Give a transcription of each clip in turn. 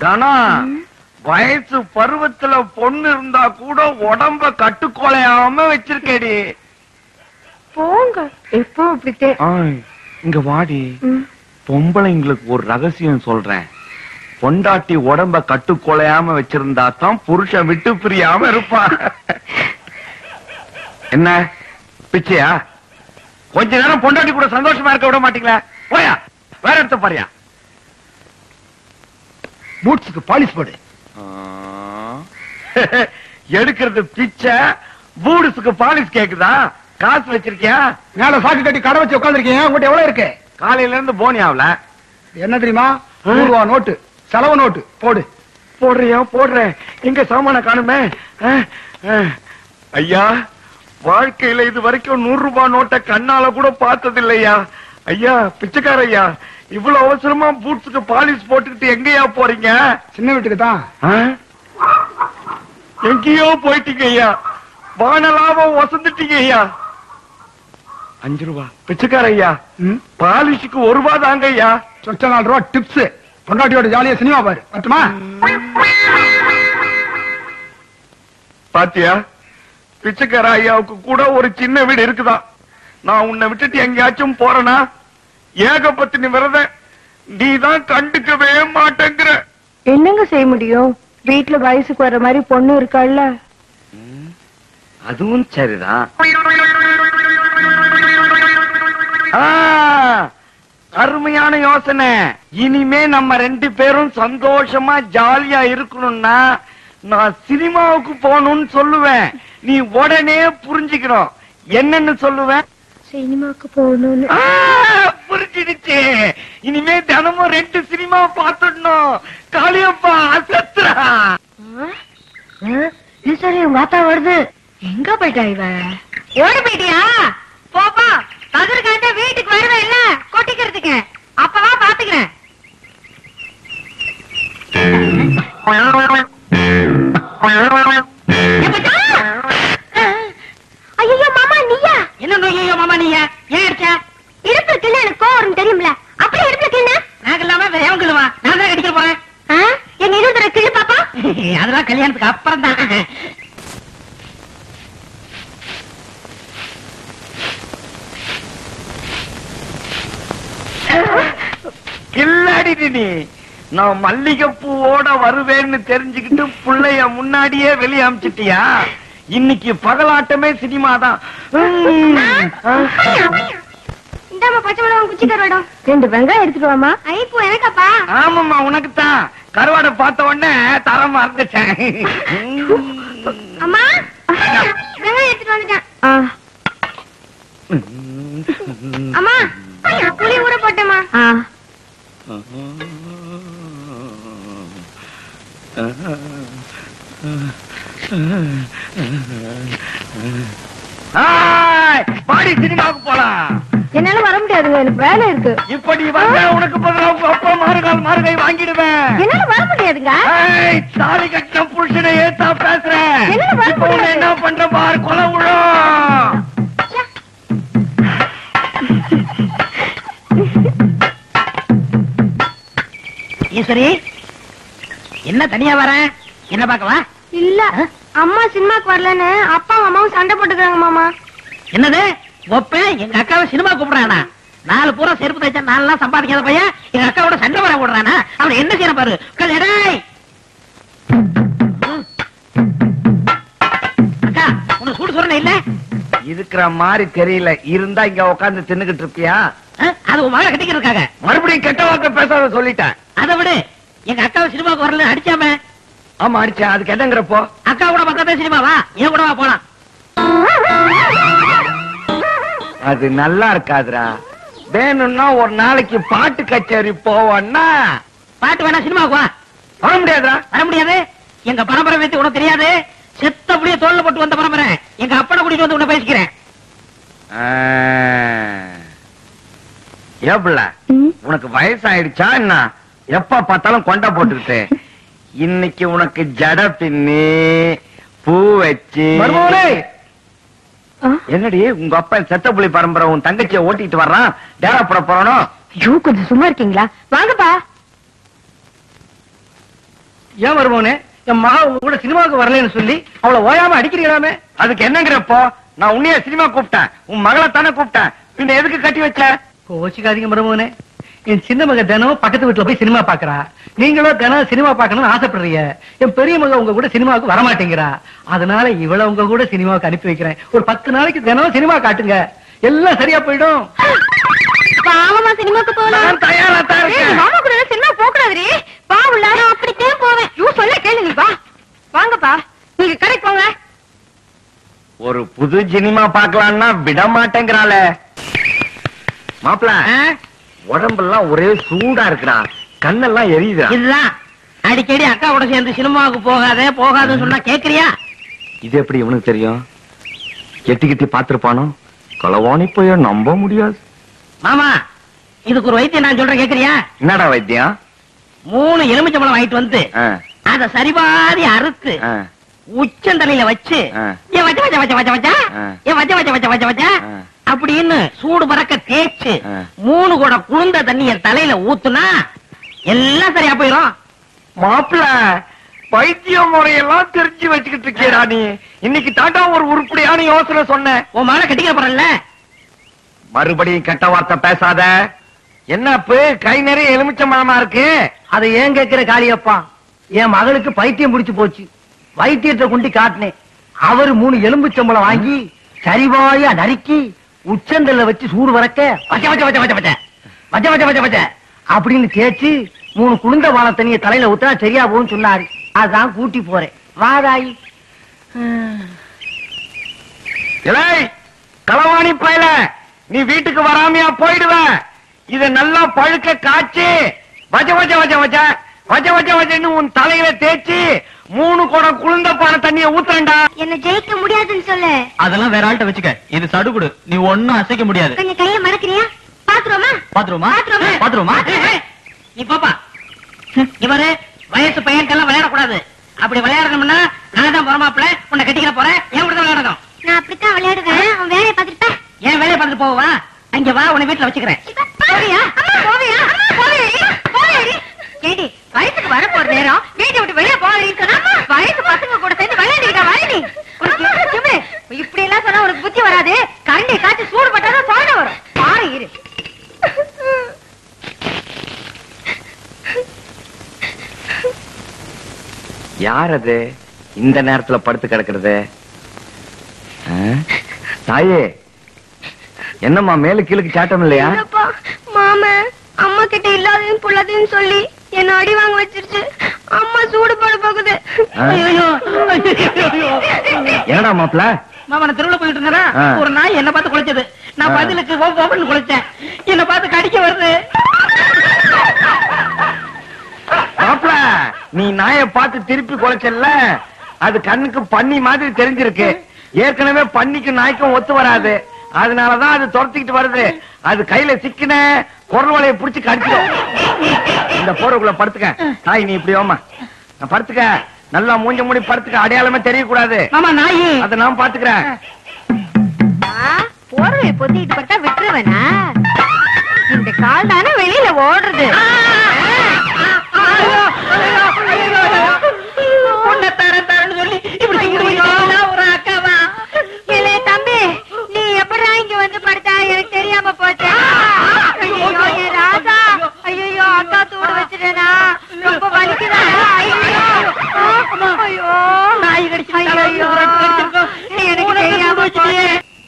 தானா வயசு பருவத்துல பொண்ணு இருந்தா கூட உடம்ப கட்டுக்கொலையாம வச்சிருக்கேடி போங்க எப்போ அப்படித்தே இங்க வாடி ம். பொம்பளைங்களுக்கு ஒரு ரகசியம் சொல்றேன் பொண்டாட்டி உடம்ப கட்டுக்கொலையாம வச்சிருந்தா தான் புருஷன் விட்டு பிரியாம இருப்பான் என்ன பிச்சையா கொஞ்ச நேரம் பொண்டாட்டி கூட சந்தோஷமா இருக்க விட மாட்டீங்களா போயா வேற இடத்த பாரியா பூட்ஸுக்கு பாலிஷ் போடு எடுக்கிறது பிச்சை பூடுஸுக்கு பாலிஸ் கேக்குதா காசு வச்சிருக்கியா மேல சாக்கு கட்டி கடை வச்சு உட்காந்துருக்கீங்க உங்ககிட்ட எவ்வளவு இருக்கு காலையில இருந்து போனி ஆகல என்ன தெரியுமா நூறு ரூபா நோட்டு செலவு நோட்டு போடு போடுறியா போடுறேன் எங்க சாமான காணுமே அஹ், அஹ். ஐயா வாழ்க்கையில இது வரைக்கும் நூறு ரூபாய் நோட்டை கண்ணால கூட பார்த்தது இல்லையா ஐயா பிச்சைக்கார ஐயா இவ்வளவு அவசரமா பூட்ஸுக்கு பாலிஷ் போட்டுக்கிட்டு எங்கயா போறீங்க சின்ன வீட்டுக்கு தான் அஹ்? எங்கேயோ போயிட்டீங்க ஐயா வானலாபம் வசந்துட்டீங்க ஐயா அஞ்சு ரூபா பிச்சைக்கார ஐயா ம். பாலிஷுக்கு ஒரு ரூபா தாங்க ஐயா சொச்ச நாலு ரூபா டிப்ஸ் பொண்டாட்டியோட ஜாலியா சினிமா பாரு பட்டுமா பாத்தியா பிச்சைக்கார ஐயாவுக்கு கூட ஒரு சின்ன வீடு இருக்குதா நான் உன்னை விட்டுட்டு எங்கேயாச்சும் போறேனா ஏகபத்தினி விரத நீ தான் கண்டுக்கவே மாட்டேங்கிற என்னங்க செய்ய முடியும் வீட்டுல வயசுக்கு வர மாதிரி பொண்ணு இருக்காள்ல அதுவும் சரிதான் ஆ, அருமையான யோசனை இனிமே நம்ம ரெண்டு பேரும் சந்தோஷமா ஜாலியா இருக்கணும்னா நான் சினிமாவுக்கு போகணும்னு சொல்லுவேன் நீ உடனே புரிஞ்சுக்கணும் என்னன்னு சொல்லுவேன் சினிமாக்கு போகணும்னு ஆ, புரிஞ்சிடுச்சு இனிமே தினமும் ரெண்டு சினிமா பார்த்துடணும் காளியப்பா அசத்துறா சரி உங்க ஆத்தா வருது எங்க போயிட்டா இவ ஓடி போயிட்டியா போப்பா பகருக்காண்ட வீட்டுக்கு வருவேன் இல்ல கொட்டிக்கிறதுக்கு அப்பதான் பாத்துக்கிறேன் ஐயோ மாமா நீயா என்ன ஐயோ மாமா நீங்க ஏன் அடிச்ச இடுப்புல கிள்ள எனக்கு கோவம் தெரியும்ல அப்படியே இடுப்புல கிள்ள நாங்க இல்லாம வேற எவன் கிள்ளுவா நான் தான் அடிக்க போறேன் எங்க இருந்துற கிள்ளு பாப்பா அதெல்லாம் கல்யாணத்துக்கு அப்புறம் தான் கில்லாடிடி நீ நான் மல்லிகைப்பூவோட வருவேன்னு தெரிஞ்சுக்கிட்டு புள்ளைய முன்னாடியே வெளிய அமிச்சிட்டியா இன்னைக்கு பகலாட்டமே சினிமா தான் இந்தாமா பச்சை மிளகாய் குச்சி கருவாடம் ரெண்டு வெங்காயம் எடுத்துட்டு வாமா ஐப்போ எனக்காப்பா ஆமாம்மா உனக்கு தான் கருவாடை பார்த்த உடனே தர மறந்துட்டேன் அம்மா வெங்காயம் எடுத்துட்டு வந்துட்டேன் அம்மா புளி ஊற போட்டேமா ஆய், பாடி சினிமாவுக்கு போலாம் என்னால வர முடியாதுங்க எனக்கு வேலை இருக்கு இப்ப நீ வந்த உனக்கு பதிலா உங்க அப்பா மாறுகால் மாறுகை வாங்கிடுவேன் என்னால வர முடியாதுங்க ஏய், தாலி கட்டின புருஷனை ஏத்தா பேசுறேன் என்னடா வர இப்ப உன்னை முடியாது? என்ன பண்ற பாரு கொலை விழும் ஈஸ்வரி என்ன தனியா வரேன் என்ன பார்க்கவா இல்ல அம்மா சினிமாக்கு வரலன்னு அப்பா அம்மாவும் சண்டை போட்டுக்கிறாங்க மாமா என்னது ஒப்ப எங்க அக்காவை சினிமா கூப்பிடுறானா நாலு பூரா செருப்பு தைச்சா நாலு நாள் சம்பாதிக்காத பையன் எங்க அக்காவோட சண்டை வர விடுறானா அவன் என்ன செய்யற பாரு உட்கார்ந்து, "டேய்." அக்கா உனக்கு சூடு சொல்றேன் இல்ல இருக்கிற மாதிரி தெரியல இருந்தா இங்க உட்கார்ந்து தின்னுகிட்டு இருப்பியா ஆ? அது உன் மகளை கட்டிக்கிறதுக்காக மறுபடியும் கெட்ட வார்த்தை பேசாத சொல்லிட்டேன் அதை விடு எங்க அக்காவை சினிமாவுக்கு வரல அடிச்சாம ஆமா அடிச்சேன் அதுக்கு என்னங்கிறப்போ அக்கா கூட பக்கத்துல சினிமாவா என் கூட வா போலாம் அது நல்லா இருக்காதுடா வேணும்னா ஒரு நாளைக்கு பாட்டு கச்சேரி போவோம்னா பாட்டு வேணா சினிமாவுக்கு வா வர முடியாதுடா வர முடியாது எங்க பரம்பரை பத்தி உனக்கு தெரியாது செத்த புளிய தோல்ல போட்டு வந்த பரம்பரை எங்க அப்பனை கூட்டிட்டு வந்து உன்னை பேசிக்கிறேன் ஏப்ல உனக்கு வயசாயிடுச்சா என்ன எப்ப பார்த்தாலும் கொண்டை போட்டுக்கிட்டு இன்னைக்கு உனக்கு ஜட பின்னி பூ வச்சு மருமகளே! என்னடி உங்க அப்பா செத்த புலி பரம்பரை உன் தங்கச்சியை ஓட்டிட்டு வர்றான் டேரா போட போறானோ ஐயோ கொஞ்சம் சும்மா இருக்கீங்களா வாங்கப்பா ஏன் வருவோனே என் மகா உங்க கூட சினிமாவுக்கு வரலன்னு சொல்லி அவளை ஓயாம அடிக்கிறீங்களாமே அதுக்கு என்னங்கிறப்போ நான் உன்னைய சினிமா கூப்பிட்டேன் உன் மகளை தானே கூப்பிட்டேன் பின்ன எதுக்கு கட்டி வச்ச கோச்சிக்காதீங்க மருமகனே என் சின்ன மக தினம் பக்கத்து வீட்டுல போய் சினிமா பாக்குறா நீங்களும் தினம் சினிமா பார்க்கணும்னு ஆசைப்படுறீங்க என் பெரிய மக உங்க கூட சினிமாவுக்கு வரமாட்டேங்கிறா அதனால இவளை உங்க கூட சினிமாவுக்கு அனுப்பி வைக்கிறேன் ஒரு பத்து நாளைக்கு தினம் சினிமா காட்டுங்க எல்லாம் சரியா போயிடும் பாவமா சினிமாக்கு போலாம் நான் தயாரா தான் ஏய், இருக்கேன் மாமா கூட எல்லாம் சினிமா போக கூடாதுரி வா உள்ள நான் அப்படித்தான் போவேன் யூ சொல்ல கேளுங்க வா வாங்கப்பா நீங்க கடைக்கு போங்க ஒரு புது சினிமா பார்க்கலாம்னா விட மாட்டேங்கிறாளே மாப்பிள உடம்பெல்லாம் ஒரே சூடா இருக்குடா கண்ணெல்லாம் எரியுதுடா இதுதான் அடிக்கடி அக்கா கூட சேர்ந்து சினிமாவுக்கு போகாத போகாதுன்னு சொன்னா கேக்குறியா இது எப்படி இவனுக்கு தெரியும் கெட்டி கெட்டி பாத்துருப்பானோ களவாணி போய நம்ப முடியாது மாமா இதுக்கு ஒரு வைத்தியம் நான் சொல்றேன் கேக்குறியா என்னடா வைத்தியம் மூணு எலுமிச்சம்பழம் வாங்கிட்டு வந்து ஆ, அத சரிபாதி அறுத்து ஆ, உச்சந்தலையில வச்சு ஆ. ஏன் வச்ச வச்ச வச்ச வச்ச வச்ச ஆ. ஏன் வச்ச வச்ச வச்ச வச்ச வச்ச ஆ. அப்படின்னு சூடு பறக்க தேய்ச்சு ஆ. மூணு கூட குளிர்ந்த தண்ணி என் தலையில ஊத்துனா எல்லாம் சரியா போயிடும் மாப்பிள வைத்திய முறையெல்லாம் தெரிஞ்சு வச்சுக்கிட்டு இருக்கியடா நீ இன்னைக்கு தாண்டா ஒரு உருப்படியான யோசனை சொன்ன உன் மகளை கட்டிக்க போறல்ல மறுபடியும் கெட்ட வார்த்தை பேசாத என்னப்பு கை நிறைய எலுமிச்சை மரமா இருக்கு அதை ஏன் கேட்கிற காளியப்பா என் மகளுக்கு பைத்தியம் பிடிச்சு போச்சு வைத்தியத்தை கொண்டு காட்டினேன் அவர் மூணு எலும்பு சம்பளம் வாங்கி சரிவாயா நறுக்கி உச்சந்தல்ல வச்சு சூடு வரக்க வச்ச வச்ச வச்ச வச்ச வச்ச வச்ச வச்ச வச்ச வச்ச அப்படின்னு தேய்ச்சு மூணு குளிர்ந்த வாழ தண்ணிய தலையில ஊத்தினா சரியா போகும்னு சொன்னாரு அதான் கூட்டி போறேன் வாதாயி இலை களவாணி பயல நீ வீட்டுக்கு வராமையா போயிடுவ இத நல்லா பழுக்க காய்ச்சி வச்ச வச்ச வச்ச வச்ச வச்ச வச்ச வச்சன்னு உன் தலையில தேய்ச்சி மூணு குடம் குளிர்ந்த பான தண்ணிய ஊத்துறேன்டா என்ன ஜெயிக்க முடியாதுன்னு சொல்லு அதெல்லாம் வேற ஆள்கிட்ட வச்சுக்க இது சடுகுடு நீ ஒண்ணும் அசைக்க முடியாது கொஞ்சம் கைய மடக்கிறியா பாத்துருவோமா பாத்துருமா பாத்துருவோமா? பாத்துருமா ஏய், ஏய், நீ பாப்பா இவரு வயசு பையன்கெல்லாம் விளையாடக்கூடாது அப்படி விளையாடணும்னா நான் தான் போறமாப்ல உன்னை கட்டிக்கிற போறேன் என் கூட தான் விளையாடணும் நான் அப்படித்தான் விளையாடுவேன் அவன் வேலையை பார்த்துட்டு என் வேலையை பார்த்துட்டு போவா அங்க வா உன்னை வீட்டுல வச்சுக்கிறேன் போவியா அம்மா போவியா போவியாடி போவியாடி ஏடி வயசுக்கு வர போற நேரம் வீட்டை விட்டு வெளியே போகாதீன்னு சொன்னா வயசு பசங்க கூட சேர்ந்து விளையாடிக்கிட்டா வாடி உனக்கு என்ன திமிரு? இப்படி எல்லாம் சொன்னா உனக்கு புத்தி வராது கரண்டி காய்ச்சி சூடு பட்டாதான் சோழ வரும் பாரு இரு யார் அது இந்த நேரத்துல படுத்து கிடக்குறது ஆ? தாயே என்னம்மா மேலு கீழுக்கு சாட்டம் இல்லையா இல்லப்பா மாம அம்மா கிட்ட இல்லாததையும் புள்ளதையும் சொல்லி என்ன அடி வாங்க வச்சிருச்சு அம்மா சூடு போட போகுது ஆ? ஐயோ, ஐயோ. என்னடா மாப்பிள மாமா நான் தெருவுல போயிட்டு இருந்தேனா ஆ. ஒரு நாய் என்ன பார்த்து குலைச்சது நான் ஆ. பதிலுக்கு ஒவ்வொன்னு குலைச்சேன் என்ன பார்த்து கடிக்க வருது மாப்பிள நீ நாய பார்த்து திருப்பி குலைச்சல்ல அது கண்ணுக்கு பன்னி மாதிரி தெரிஞ்சிருக்கு ஏற்கனவே பன்னிக்கு நாய்க்கும் ஒத்து வராது அதனாலதான் அது துரத்திக்கிட்டு வருது அது கையில சிக்கின குரல் வலையை புடிச்சு கடிச்சிடும் இந்த போறக்குள்ள படுத்துக்க தாய் நீ இப்படி ஓமா நான் படுத்துக்க நல்லா மூஞ்ச மூடி படுத்துக்க அடையாளமே தெரியக்கூடாது மாமா நாயி அதை நான் பாத்துக்கிறேன் போர்வை பொத்திட்டு பட்டா விட்டுருவேனா இந்த கால் தானே வெளியில ஓடுறது உன்னை தரேன் தரேன்னு சொல்லி இப்படி திங்கிட்டு போயிட்டா ஒரு அக்காவா இல்லே தம்பி நீ எப்படா இங்க வந்து படுத்தா எனக்கு தெரியாம போச்சு ஐயோ என் ராசா ஐயோ அக்கா தூடு வச்சிட்டேனா ரொம்ப வலிக்குதா ஐயோ ஐயோ நாய் கடிச்சு ஐயோ எனக்கு தெரியாம போச்சு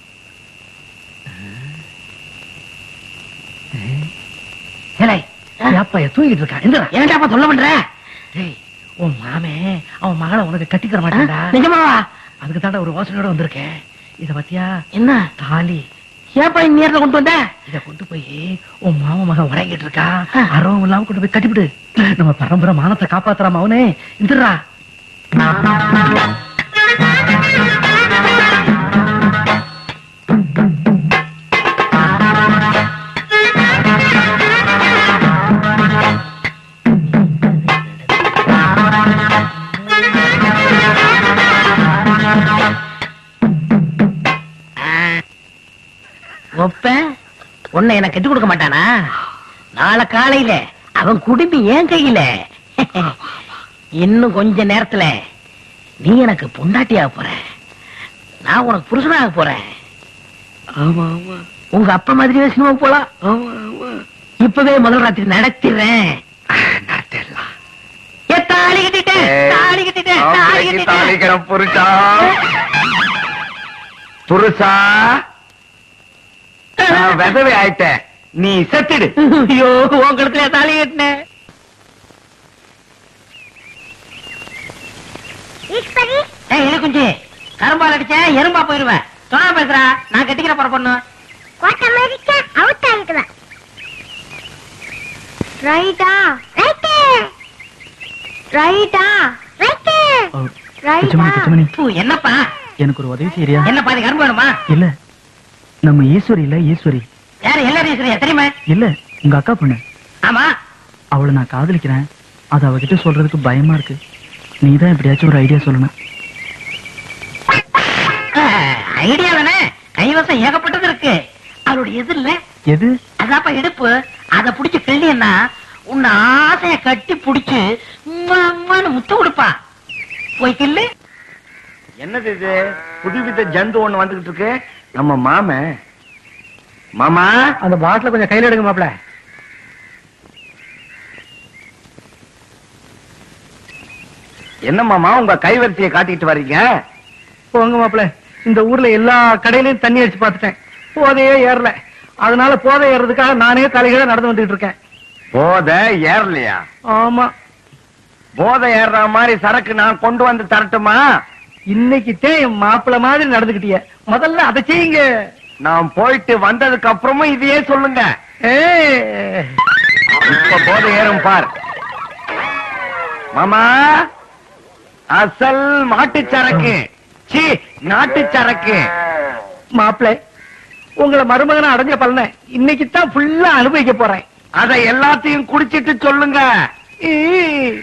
ஏலே அப்பா தூங்கிட்டு இருக்கா எந்திரா ஏன்டாப்பா சொல்ல பண்ற டேய் உன் மாமே அவன் மகளை உனக்கு கட்டிக்கிற மாட்டான்டா நிஜமாவா அதுக்கு தாண்டா ஒரு யோசனையோட வந்திருக்கேன் இத பத்தியா என்ன தாலி ஏப்பா இந்த நேரத்துல கொண்டு வந்த இத கொண்டு போய் உன் மாம மகன் உறங்கிட்டு இருக்கா அரவம் இல்லாம கொண்டு போய் கட்டிவிடு நம்ம பரம்பரை மானத்தை காப்பாத்துறாம அவனே இந்திரா ஒப்ப உன்னை எனக்கு கட்டி கொடுக்க மாட்டானா நாளை காலையில அவன் குடும்பி ஏன் கையில இன்னும் கொஞ்ச நேரத்துல நீ எனக்கு பொண்டாட்டியாக போற நான் உனக்கு புருஷனாக போறேன் ஆமா ஆமா உங்க அப்பா மாதிரியே சினிமாவுக்கு போலாம் ஆமா ஆமா இப்பவே முதல் ராத்திரி நடத்திடுறேன் நடத்திடலாம் ஏ, தாலி கட்டிட்டேன் தாலி கட்டிட்டேன் தாலி ஆம்பளைக்கு கட்டிட்டேன் தாளிக்கிற புருஷா புருஷா நான் விதவை ஆயிட்டேன் நீ செத்துடு ஐயோ உங்களுக்குள்ள தாலி கட்டினேன் ஏய் இழுக்குஞ்சி கரும்பால் அடிச்சேன் எறும்பா போயிருவேன் சொன்னா பேசுறா நான் கட்டிக்கிற போற பொண்ணு ரைட்டா ரைட்டு ரைட்டா ரைட்டு ரைட்டா பூ, என்னப்பா எனக்கு ஒரு உதவி செய்யறியா என்னப்பா இது கரும்பு வேணுமா இல்ல நம்ம ஈஸ்வரி இல்ல ஈஸ்வரி யாரு எல்லாரும் சரியா தெரியுமா இல்ல உங்க அக்கா பொண்ணு ஆமா அவளை நான் காதலிக்கிறேன் அது அவகிட்ட சொல்றதுக்கு பயமா இருக்கு நீதான் எப்படியாச்சும் ஒரு ஐடியா சொல்லணும் ஐடியா தானே கைவசம் ஏகப்பட்டது இருக்கு அவருடைய எது இல்ல எது அதாப்பா இடுப்பு அத புடிச்சு கிள்ளியன்னா உன்னை ஆசைய கட்டி புடிச்சு உம்மா, உம்மான்னு முத்து கொடுப்பான் போய் கிள்ளு என்னது இது புதுவித ஜந்து ஒண்ணு வந்துகிட்டு இருக்கு நம்ம மாம மாமா அந்த பாட்டில கொஞ்சம் கையில எடுங்க மாப்ள என்ன மாமா உங்க கைவரிசையை காட்டிட்டு வர்றீங்க போங்க மாப்ள இந்த ஊர்ல எல்லா கடையிலயும் தண்ணி அடிச்சு பார்த்துட்டேன் போதையே ஏறல அதனால போதை ஏறதுக்காக நானே தலைகீழ நடந்து வந்துட்டு இருக்கேன் போத ஏறலையா ஆமா போதை ஏறுற மாதிரி சரக்கு நான் கொண்டு வந்து தரட்டுமா இன்னைக்கு என் மாப்பிள மாதிரி நடந்துக்கிட்டிய முதல்ல அதை செய்யுங்க நான் போயிட்டு வந்ததுக்கு அப்புறமும் இதையே சொல்லுங்க ஏய், இப்ப போதை ஏறும் பார் மாமா அசல் மாட்டு சரக்கு சி நாட்டு சரக்கு மாப்பிள உங்களை மருமகனை அடைஞ்ச பலனை இன்னைக்கு தான் ஃபுல்லா அனுபவிக்க போறேன் அதை எல்லாத்தையும் குடிச்சிட்டு சொல்லுங்க ஈ.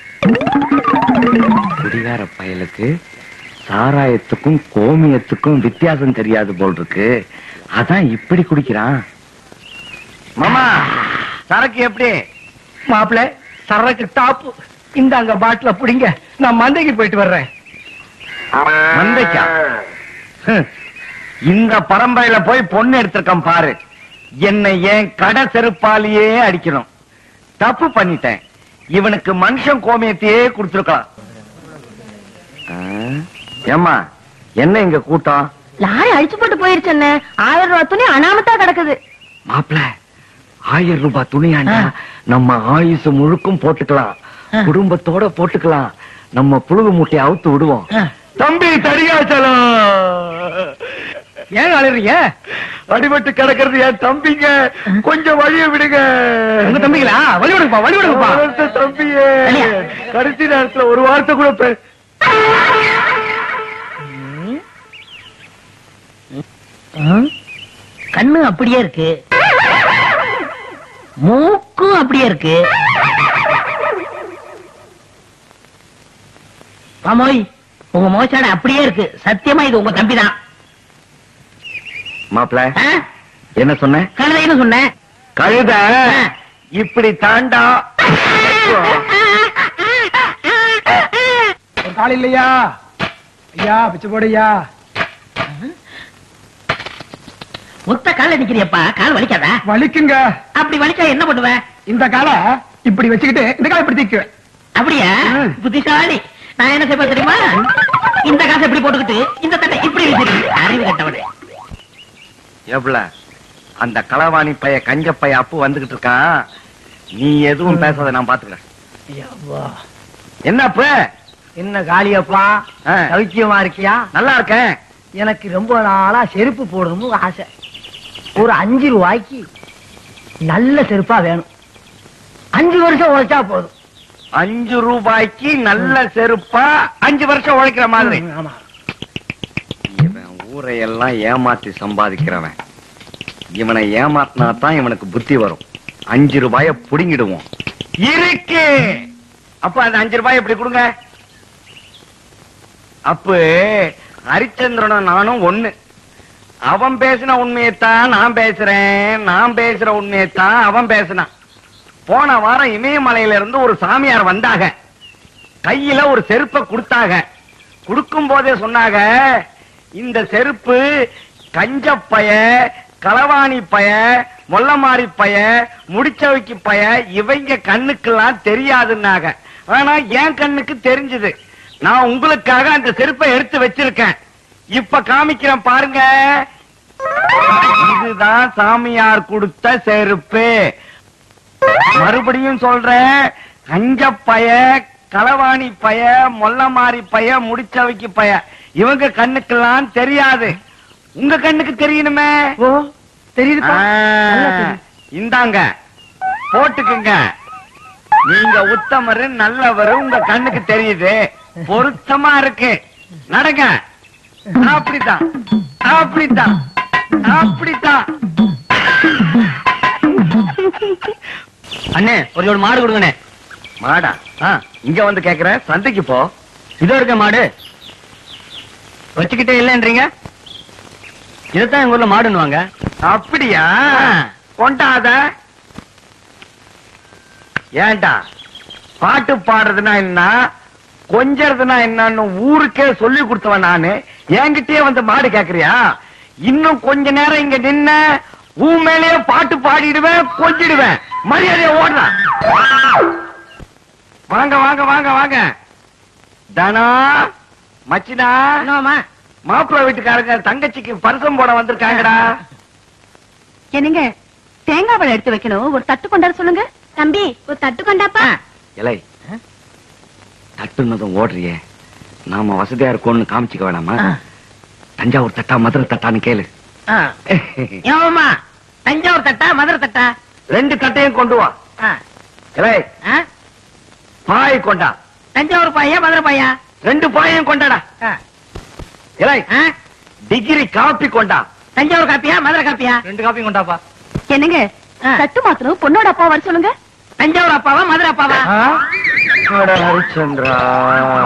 குடிகார பயலுக்கு சாராயத்துக்கும் கோமியத்துக்கும் வித்தியாசம் தெரியாது போல் இருக்கு அதான் இப்படி குடிக்கிறான் மாமா சரக்கு எப்படி மாப்பிள சரக்கு டாப்பு இந்த அங்க பாட்டில புடிங்க நான் மந்தைக்கு போயிட்டு வர்றேன் மந்தைக்கா ஹம். இந்த பரம்பரையில போய் பொண்ணு எடுத்திருக்கேன் பாரு என்னை ஏன் கடை செருப்பாலேயே அடிக்கணும் தப்பு பண்ணிட்டேன் இவனுக்கு மனுஷன் கோமியத்தையே கொடுத்துருக்கலாம் ஏமா என்ன இங்க கூட்டம் லாரி அழிச்சு போட்டு போயிருச்சு அண்ணே ஆயிரம் ரூபாய் துணி அனாமத்தா கிடக்குது மாப்பிள ஆயிரம் ரூபாய் துணியாண்டா நம்ம ஆயுசு முழுக்கும் போட்டுக்கலாம் குடும்பத்தோட போட்டுக்கலாம் நம்ம புழுகு மூட்டையை அவுத்து விடுவோம் தம்பி தடியாச்சலம் ஏன் அழுறீங்க அடிபட்டு கிடக்கிறது என் தம்பிங்க கொஞ்சம் வழிய விடுங்க உங்க தம்பிங்களா வழி விடுங்கப்பா வழி விடுங்கப்பா வளர்த்த தம்பியே வெளிய. கடைசி நேரத்துல ஒரு வார்த்தை கூட பே கண்ணு அப்படியே இருக்கு மூக்கும் அப்படியே இருக்கு பாமோய் உங்க மோசாடை அப்படியே இருக்கு சத்தியமா இது உங்க தம்பி தான் மாப்பிள என்ன சொன்ன கழுதைன்னு சொன்னேன் கழுத இப்படி தாண்டா ஒரு கால் இல்லையா ஐயா பிச்சை போடையா ஒத்த கால நிக்கிறியப்பா கால் வலிக்காதா வலிக்குங்க அப்படி வலிச்சா என்ன பண்ணுவ இந்த காலை இப்படி வச்சுக்கிட்டு இந்த காலை இப்படி தீக்குவேன் அப்படியா ம். புத்திசாலி நான் என்ன செய்வேன் தெரியுமா இந்த காசை இப்படி போட்டுக்கிட்டு இந்த தட்டை இப்படி வச்சிருக்கு அறிவு கட்டவனே எவ்வள அந்த களவாணி பைய கஞ்ச பைய அப்பு வந்துகிட்டு இருக்கான் நீ எதுவும் பேசாத நான் பாத்துக்கிறேன் என்ன அப்பு என்ன காளியப்பா ஆ. சௌக்கியமா இருக்கியா நல்லா இருக்கேன் எனக்கு ரொம்ப நாளா செருப்பு போடணும்னு ஆசை ஒரு அஞ்சு ரூபாய்க்கு நல்ல செருப்பா வேணும் அஞ்சு வருஷம் உழைச்சா போதும் அஞ்சு ரூபாய்க்கு நல்ல செருப்பா அஞ்சு வருஷம் உழைக்கிற மாதிரி ஆமா இவன் ஊரை எல்லாம் ஏமாத்தி சம்பாதிக்கிறவன் இவனை ஏமாத்தினா தான் இவனுக்கு புத்தி வரும் அஞ்சு ரூபாய புடுங்கிடுவோம் இருக்கு அப்ப அந்த அஞ்சு ரூபாய் எப்படி கொடுங்க அப்ப ஹரிச்சந்திரனும் நானும் ஒண்ணு அவன் பேசின உண்மையைத்தான் நான் பேசுறேன் நான் பேசுற உண்மையைத்தான் அவன் பேசினான் போன வாரம் இமயமலையில இருந்து ஒரு சாமியார் வந்தாங்க கையில ஒரு செருப்பை கொடுத்தாங்க கொடுக்கும் போதே சொன்னாங்க இந்த செருப்பு கஞ்சப்பய களவாணி பய மொல்லமாரி பய முடிச்சவைக்கு பய இவங்க கண்ணுக்கெல்லாம் தெரியாதுன்னாங்க ஆனா என் கண்ணுக்கு தெரிஞ்சது நான் உங்களுக்காக அந்த செருப்பை எடுத்து வச்சிருக்கேன் இப்ப காமிக்கிறேன் பாருங்க இதுதான் சாமியார் கொடுத்த செருப்பு மறுபடியும் சொல்றேன் கஞ்ச பய களவாணி பய மொல்லமாரி பய முடிச்சவைக்கு பய இவங்க கண்ணுக்கெல்லாம் தெரியாது உங்க கண்ணுக்கு தெரியணுமே ஓ தெரியுதுப்பா நல்லா ஆ, தெரியுது. இந்தாங்க போட்டுக்குங்க நீங்க உத்தமரு நல்லவரு உங்க கண்ணுக்கு தெரியுது பொருத்தமா இருக்கு நடங்க அப்படித்தான் அப்படித்தான் அப்படித்தான் அண்ணே ஒரு ஜோடு மாடு கொடுங்கண்ணே மாடா ஆ, இங்க வந்து கேக்குற சந்தைக்கு போ இதோ இருக்க மாடு வச்சுக்கிட்டே இல்லைன்றீங்க இதைத்தான் எங்க ஊர்ல மாடுன்னுவாங்க அப்படியா கொண்டாத ஏன்டா பாட்டு பாடுறதுனா என்ன கொஞ்சறதுனா என்னன்னு ஊருக்கே சொல்லி கொடுத்தவன் நானு என்கிட்டயே வந்து மாடு கேக்குறியா இன்னும் கொஞ்ச நேரம் இங்க நின்ன ஊ மேலேயே பாட்டு பாடிடுவேன் கொஞ்சிடுவேன் மரியாதைய ஓடுறான் வாங்க வாங்க வாங்க வாங்க தனா மச்சினா மாப்பிள்ளை வீட்டுக்காரங்க தங்கச்சிக்கு பரிசம் போட வந்திருக்காங்கடா என்னங்க தேங்காய் பழம் எடுத்து வைக்கணும் ஒரு தட்டு கொண்டாட சொல்லுங்க தம்பி ஒரு தட்டு கொண்டாப்பா இலை தட்டுனதும் ஓடுறியே நாம வசதியா இருக்கோம்னு காமிச்சுக்க வேணாமா தஞ்சாவூர் தட்டா மதுரை தட்டான்னு கேளு ஏமா தஞ்சாவூர் தட்டா மதுரை தட்டா ரெண்டு தட்டையும் கொண்டு வா ஆ, இலை ஆ, பாய் கொண்டா தஞ்சாவூர் பாயா மதுரை பாயா ரெண்டு பாயையும் கொண்டாடா ஆ, இலை ஆ, டிகிரி காப்பி கொண்டா தஞ்சாவூர் காப்பியா மதுரை காப்பியா ரெண்டு காப்பி கொண்டாப்பா என்னங்க ஆ. தட்டு மாத்தணும் பொண்ணோட அப்பா வர சொல்லுங்க தஞ்சாவூர் அப்பாவா மதுரை அப்பாவா அட ஹரிச்சந்திரா